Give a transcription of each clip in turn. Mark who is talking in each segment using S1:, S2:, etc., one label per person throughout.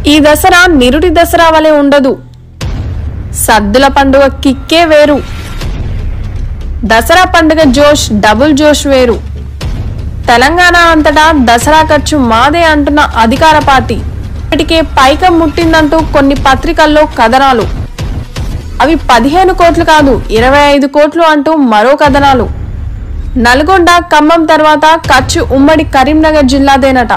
S1: ఈ దసరా నిరుటి దసరా వలె ఉండదు సద్దుల పండుగ కిక్కే వేరు దసరా పండుగ జోష్ డబుల్ జోష్ వేరు తెలంగాణ అంతటా దసరా ఖర్చు మాదే అంటున్న అధికార పార్టీ ఇప్పటికే పైకం ముట్టిందంటూ కొన్ని పత్రికల్లో కథనాలు అవి పదిహేను కోట్లు కాదు ఇరవై ఐదు కోట్లు అంటూ మరో కథనాలు నల్గొండ ఖమ్మం తర్వాత ఖర్చు ఉమ్మడి కరీంనగర్ జిల్లాదేనట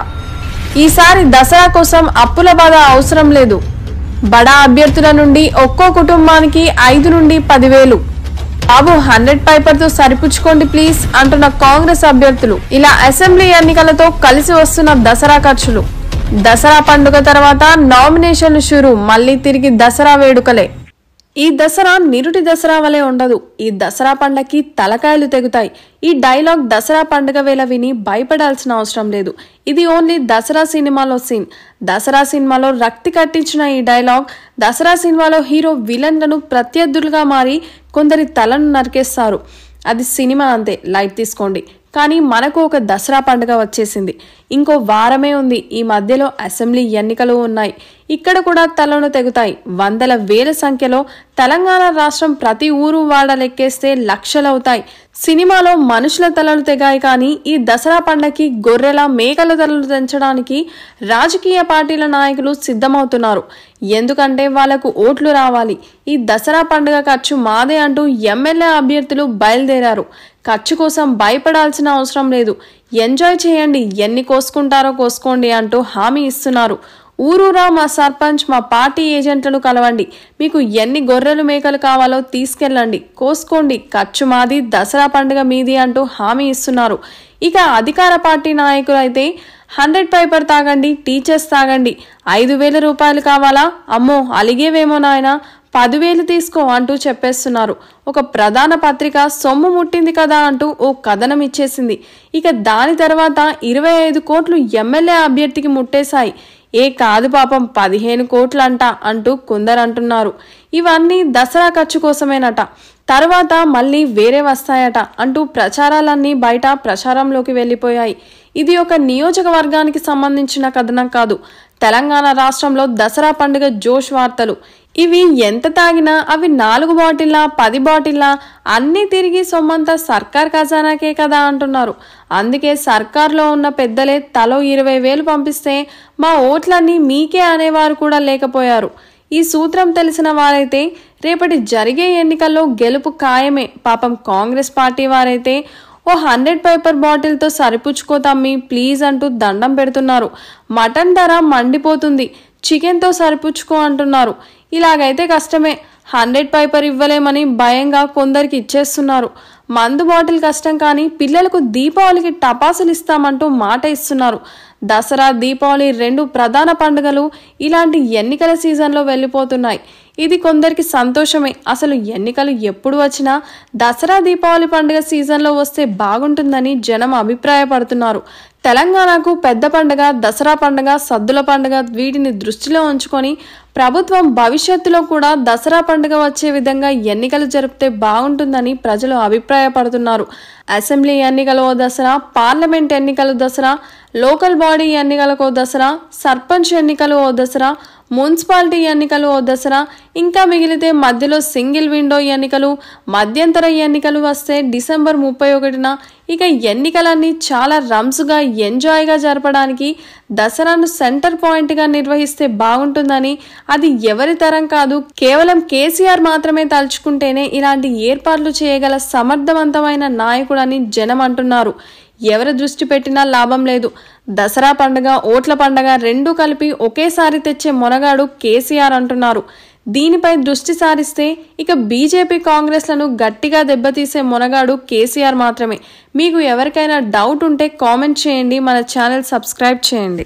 S1: ఈసారి దసరా కోసం అప్పుల బాధ అవసరం లేదు బడా అభ్యర్థుల నుండి ఒక్కో కుటుంబానికి ఐదు నుండి పదివేలు బాబు హండ్రెడ్ పైపర్తో సరిపుచ్చుకోండి ప్లీజ్ అంటున్న కాంగ్రెస్ అభ్యర్థులు ఇలా అసెంబ్లీ ఎన్నికలతో కలిసి వస్తున్న దసరా ఖర్చులు దసరా పండుగ తర్వాత నామినేషన్లు షురు మళ్ళీ తిరిగి దసరా వేడుకలే ఈ దసరా నిరుటి దసరా వలె ఉండదు ఈ దసరా పండగకి తలకాయలు తెగుతాయి ఈ డైలాగ్ దసరా పండుగ వేళ విని భయపడాల్సిన అవసరం లేదు ఇది ఓన్లీ దసరా సినిమాలో సీన్ దసరా సినిమాలో రక్తి కట్టించిన ఈ డైలాగ్ దసరా సినిమాలో హీరో విలన్లను ప్రత్యర్థులుగా మారి కొందరి తలను నరికేస్తారు అది సినిమా అంతే లైట్ తీసుకోండి కానీ మనకు ఒక దసరా పండుగ వచ్చేసింది ఇంకో వారమే ఉంది ఈ మధ్యలో అసెంబ్లీ ఎన్నికలు ఉన్నాయి ఇక్కడ కూడా తలను తెగుతాయి వందల వేల సంఖ్యలో తెలంగాణ రాష్ట్రం ప్రతి ఊరు వాడ లెక్కేస్తే లక్షలవుతాయి సినిమాలో మనుషుల తలలు తెగాయి కానీ ఈ దసరా పండగకి గొర్రెల మేకల తలలు తెంచడానికి రాజకీయ పార్టీల నాయకులు సిద్ధమవుతున్నారు ఎందుకంటే వాళ్లకు ఓట్లు రావాలి ఈ దసరా పండుగ ఖర్చు మాదే అంటూ ఎమ్మెల్యే అభ్యర్థులు బయలుదేరారు ఖర్చు కోసం భయపడాల్సిన అవసరం లేదు ఎంజాయ్ చేయండి ఎన్ని కోసుకుంటారో కోసుకోండి అంటూ హామీ ఇస్తున్నారు ఊరూరా మా సర్పంచ్ మా పార్టీ ఏజెంట్లను కలవండి మీకు ఎన్ని గొర్రెలు మేకలు కావాలో తీసుకెళ్ళండి కోసుకోండి ఖర్చు మాది దసరా పండుగ మీది అంటూ హామీ ఇస్తున్నారు ఇక అధికార పార్టీ నాయకులు అయితే హండ్రెడ్ పైపర్ తాగండి టీచర్స్ తాగండి ఐదు వేల రూపాయలు కావాలా అమ్మో అలిగేవేమో నాయనా పదివేలు తీసుకో అంటూ చెప్పేస్తున్నారు ఒక ప్రధాన పత్రిక సొమ్ము ముట్టింది కదా అంటూ ఓ కథనం ఇచ్చేసింది ఇక దాని తర్వాత ఇరవై ఐదు కోట్లు ఎమ్మెల్యే అభ్యర్థికి ముట్టేశాయి ఏ కాదు పాపం పదిహేను కోట్లంట అంటూ కొందరంటున్నారు ఇవన్నీ దసరా ఖర్చు కోసమేనట తర్వాత మళ్ళీ వేరే వస్తాయట అంటూ ప్రచారాలన్నీ బయట ప్రచారంలోకి వెళ్ళిపోయాయి ఇది ఒక నియోజకవర్గానికి సంబంధించిన కథనం కాదు తెలంగాణ రాష్ట్రంలో దసరా పండుగ జోష్ వార్తలు ఇవి ఎంత తాగినా అవి నాలుగు బాటిల్లా పది బాటిల్లా అన్నీ తిరిగి సొమ్మంతా సర్కార్ ఖజానాకే కదా అంటున్నారు అందుకే సర్కార్లో ఉన్న పెద్దలే తలో ఇరవై వేలు పంపిస్తే మా ఓట్లన్నీ మీకే అనేవారు కూడా లేకపోయారు ఈ సూత్రం తెలిసిన వారైతే రేపటి జరిగే ఎన్నికల్లో గెలుపు ఖాయమే పాపం కాంగ్రెస్ పార్టీ వారైతే ఓ హండ్రెడ్ పేపర్ బాటిల్తో సరిపుచ్చుకో తమ్మి ప్లీజ్ అంటూ దండం పెడుతున్నారు మటన్ ధర మండిపోతుంది చికెన్తో సరిపుచ్చుకో అంటున్నారు ఇలాగైతే కష్టమే హండ్రెడ్ పైపర్ ఇవ్వలేమని భయంగా కొందరికి ఇచ్చేస్తున్నారు మందు బాటిల్ కష్టం కానీ పిల్లలకు దీపావళికి టపాసులు ఇస్తామంటూ మాట ఇస్తున్నారు దసరా దీపావళి రెండు ప్రధాన పండుగలు ఇలాంటి ఎన్నికల సీజన్లో వెళ్ళిపోతున్నాయి ఇది కొందరికి సంతోషమే అసలు ఎన్నికలు ఎప్పుడు వచ్చినా దసరా దీపావళి పండుగ సీజన్లో వస్తే బాగుంటుందని జనం అభిప్రాయపడుతున్నారు తెలంగాణకు పెద్ద పండుగ దసరా పండుగ సద్దుల పండుగ వీటిని దృష్టిలో ఉంచుకొని ప్రభుత్వం భవిష్యత్తులో కూడా దసరా పండుగ వచ్చే విధంగా ఎన్నికలు జరిపితే బాగుంటుందని ప్రజలు అభిప్రాయపడుతున్నారు అసెంబ్లీ ఎన్నికలు ఓ దసరా పార్లమెంట్ ఎన్నికలు దసరా లోకల్ బాడీ ఎన్నికలకు ఓ దసరా సర్పంచ్ ఎన్నికలు ఓ దసరా మున్సిపాలిటీ ఎన్నికలు ఓ దసరా ఇంకా మిగిలితే మధ్యలో సింగిల్ విండో ఎన్నికలు మధ్యంతర ఎన్నికలు వస్తే డిసెంబర్ ముప్పై ఒకటిన ఇక ఎన్నికలన్నీ చాలా రమ్స్గా ఎంజాయ్గా జరపడానికి దసరాను సెంటర్ పాయింట్గా నిర్వహిస్తే బాగుంటుందని అది ఎవరి తరం కాదు కేవలం కేసీఆర్ మాత్రమే తలుచుకుంటేనే ఇలాంటి ఏర్పాట్లు చేయగల సమర్థవంతమైన నాయకుడని జనం అంటున్నారు ఎవరి దృష్టి పెట్టినా లాభం లేదు దసరా పండుగ ఓట్ల పండుగ రెండూ కలిపి ఒకేసారి తెచ్చే మొనగాడు కేసీఆర్ అంటున్నారు దీనిపై దృష్టి సారిస్తే ఇక బీజేపీ కాంగ్రెస్లను గట్టిగా దెబ్బతీసే మొనగాడు కేసీఆర్ మాత్రమే మీకు ఎవరికైనా డౌట్ ఉంటే కామెంట్ చేయండి మన ఛానల్ సబ్స్క్రైబ్ చేయండి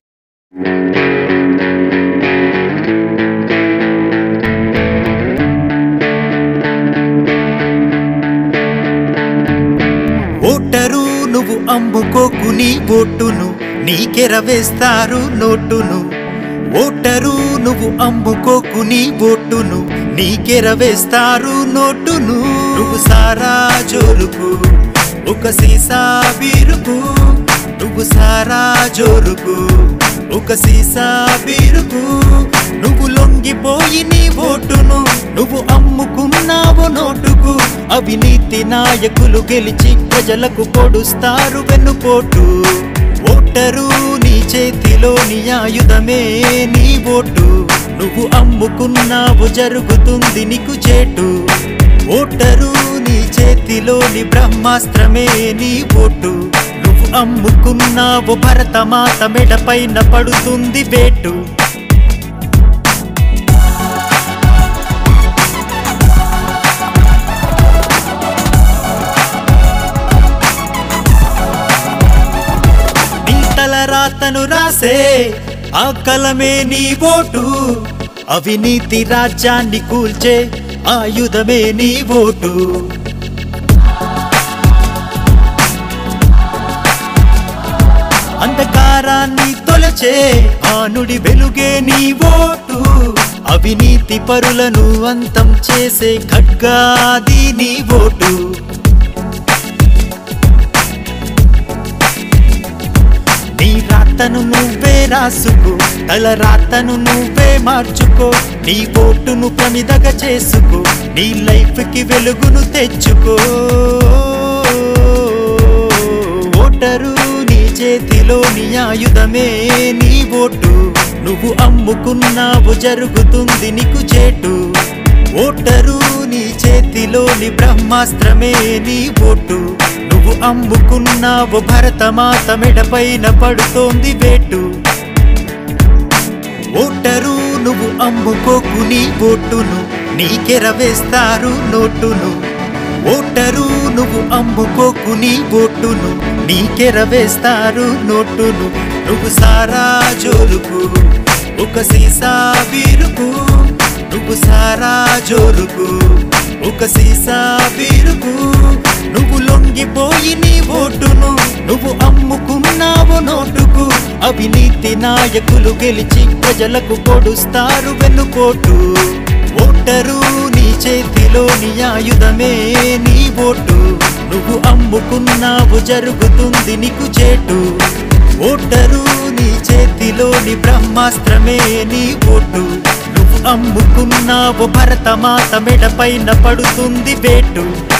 S2: ఓటరు నువ్వు అమ్ముకోకు నీ ఓటును నీకెర వేస్తారు నోటును ఓటరు నువ్వు అమ్ముకోకు నీ ఓటును నీకెర వేస్తారు నోటును నువ్వు సారా జోరుకు ఒక సీసా బీరుకు నువ్వు సారా జోరుకు ఒక సీసా బీరుకు నువ్వు లొంగిపోయి నీ ఓటును నువ్వు అమ్ముకున్నావు నోటుకు అవినీతి నాయకులు గెలిచి ప్రజలకు పొడుస్తారు వెన్నుపోటు ఓటరు నీ చేతిలోని ఆయుధమే నీ ఓటు నువ్వు అమ్ముకున్నావు జరుగుతుంది నీకు చేటు ఓటరు నీ చేతిలోని బ్రహ్మాస్త్రమే నీ ఓటు నువ్వు అమ్ముకున్నావు భరతమాత మెడపైన పడుతుంది వేటు నీ తల రాతను రాసే ఆ కలమే నీ ఓటు అవినీతి రాజ్యాన్ని కూల్చే ఆయుధమే నీ ఓటు అంధకారాన్ని తొలచే ఆనుడి వెలుగే నీ ఓటు అవినీతి పరులను అంతం చేసే ఖడ్గాది నీ ఓటు నీ రాతను నువ్వే రాసుకో తల రాతను నువ్వే మార్చుకో నీ ఓటును ప్రమిదగ చేసుకో నీ లైఫ్ కి వెలుగును తెచ్చుకో ఓటరు నీ చేతిలోని ఆయుధమే నీ ఓటు నువ్వు అమ్ముకున్నావు జరుగుతుంది నీకు చేటు ఓటరు నీ చేతిలోని బ్రహ్మాస్త్రమే నీ ఓటు నువ్వు అమ్ముకున్నావు భరతమాత మెడపైన పడుతోంది వేటు ఓటరు నువ్వు అమ్ముకోకు నీ ఓటును నీకెర వేస్తారు నోటును ఓటరు నువ్వు అమ్ముకోకు నీ ఓటును నీకెర వేస్తారు నోటును నువ్వు సారా జోరుకు ఒక సీసా బీరుకు నువ్వు సారా జోరుకు ఒక సీసా బీరుకు నువ్వు లొంగిపోయి నీ ఓటును నువ్వు అమ్ముకున్నావు నోటుకు అవినీతి నాయకులు గెలిచి ప్రజలకు పొడుస్తారు వెన్నుపోటు ఓటరు నీ చేతిలోని ఆయుధమే నీ ఓటు నువ్వు అమ్ముకున్నావు జరుగుతుంది నీకు చేటు ఓటరు నీ చేతిలోని బ్రహ్మాస్త్రమే నీ ఓటు నువ్వు అమ్ముకున్నావు భరతమాత మెడపైన పడుతుంది వేటు